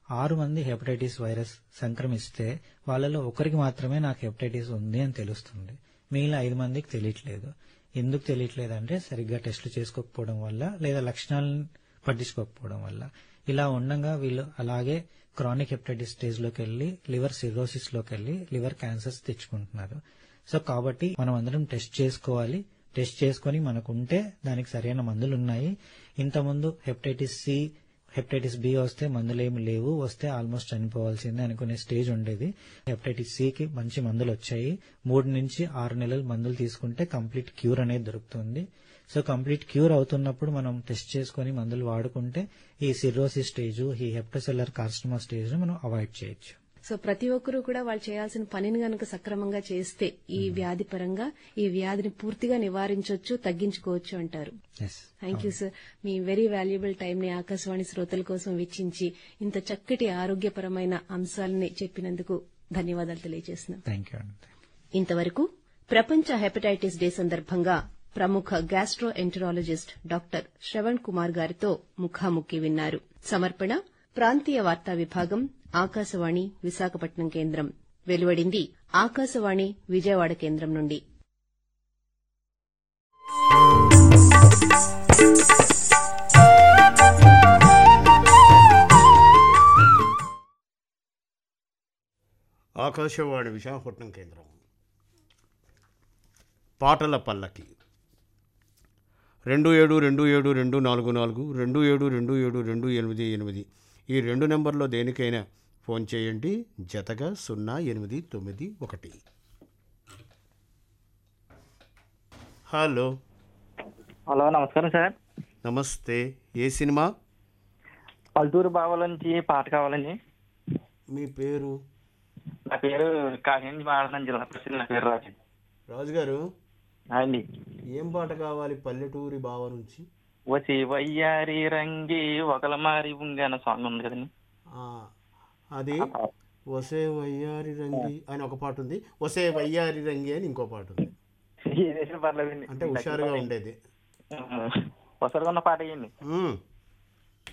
ఆరు మంది hepatitis virus సంక్రమిస్తే వాళ్ళలో ఒకరికి మాత్రమే నాకు హెపటైటిస్ ఉంది అని తెలుస్తుంది మిగిలిన ఐదు మందికి తెలియట్లేదు ఎందుకు తెలియట్లేదు అంటే సరిగ్గా టెస్టులు చేసుకోకపోవడం వల్ల లేదా లక్షణాలను పట్టించుకోకపోవడం వల్ల ఇలా ఉండగా వీళ్ళు అలాగే క్రానిక్ హెపటైటిస్ స్టేజ్ లోకి వెళ్ళి లివర్ సిరోసిస్ లోకి వెళ్ళి లివర్ క్యాన్సర్స్ తెచ్చుకుంటున్నారు సో కాబట్టి మనం అందరం టెస్ట్ చేసుకోవాలి టెస్ట్ చేసుకొని మనకుంటే దానికి సరైన మందులు ఉన్నాయి ఇంతకుముందు హెపటైటిస్ సి హెపటైటిస్ బి వస్తే మందులు ఏమి లేవు వస్తే ఆల్మోస్ట్ చనిపోవాల్సిందే అనుకునే స్టేజ్ ఉండేది హెపటైటిస్ సి కి మంచి మందులు వచ్చాయి మూడు నుంచి ఆరు నెలలు మందులు తీసుకుంటే కంప్లీట్ క్యూర్ అనేది దొరుకుతుంది సో కంప్లీట్ క్యూర్ అవుతున్నప్పుడు మనం టెస్ట్ చేసుకొని మందులు వాడుకుంటే ఈ సిరోసిస్ స్టేజ్ ఈ హెప్టోసెల్లర్ కార్సినోమా స్టేజ్ మనం అవాయిడ్ చేయొచ్చు సో ప్రతి ఒక్కరూ కూడా వాళ్ళు చేయాల్సిన పనిని గనక సక్రమంగా చేస్తే ఈ వ్యాధి పరంగా ఈ వ్యాధిని పూర్తిగా నివారించవచ్చు తగ్గించుకోవచ్చు అంటారు ఎస్ థ్యాంక్ యూ సార్ మీ వెరీ వాల్యుబుల్ టైం ని ఆకాశవాణి శ్రోతల కోసం వెచ్చించి ఇంత చక్కటి ఆరోగ్యపరమైన అంశాలని చెప్పినందుకు ధన్యవాదాలు తెలియజేస్తున్నాం థ్యాంక్ యూ అండి ఇంతవరకు ప్రపంచ హెపటైటిస్ డే సందర్భంగా ప్రముఖ gastroenterologist doctor Shravan Kumar గారితో ముఖాముఖి విన్నారు సమర్పణ ప్రాంతీయ వార్తా విభాగం ఆకాశవాణి విశాఖపట్నం కేంద్రం వెలువడింది ఆకాశవాణి విజయవాడ కేంద్రం నుండి ఆకాశవాణి విశాఖపట్నం కేంద్రం పాటల పల్లకి రెండు ఏడు రెండు ఏడు రెండు నాలుగు నాలుగు రెండు ఏడు రెండు ఏడు రెండు ఎనిమిది ఎనిమిది ఈ రెండు నెంబర్లో దేనికైనా ఫోన్ చేయండి జతగా సున్నా ఎనిమిది తొమ్మిది ఒకటి హలో హలో నమస్కారం సార్ నమస్తే ఏ సినిమా పల్టూరు బావల నుంచి పాట కావాలండి మీ పేరు నా పేరు కాకినాడ నుంచి మాట్లాడుతున్నాను జిల్లా పరిషత్ నా పేరు రాజు రాజుగారు అండి ఏం పాట కావాలి పల్లెటూరి బావ నుంచి వచ్చి వయ్యారి రంగి ఒకల మారి ఉంగి అన్న సాంగ్ ఉంది కదండి ఆ, అది ఒసే వయ్యారి రంగి అని ఒక పాట ఉంది ఒసే వయ్యారి రంగి అని ఇంకో పాట ఉంది ఏదేసిన పర్లేదండి అంటే హుషారుగా ఉండేది ఒకసారి ఉన్న పాట వేయండి ఉమ్,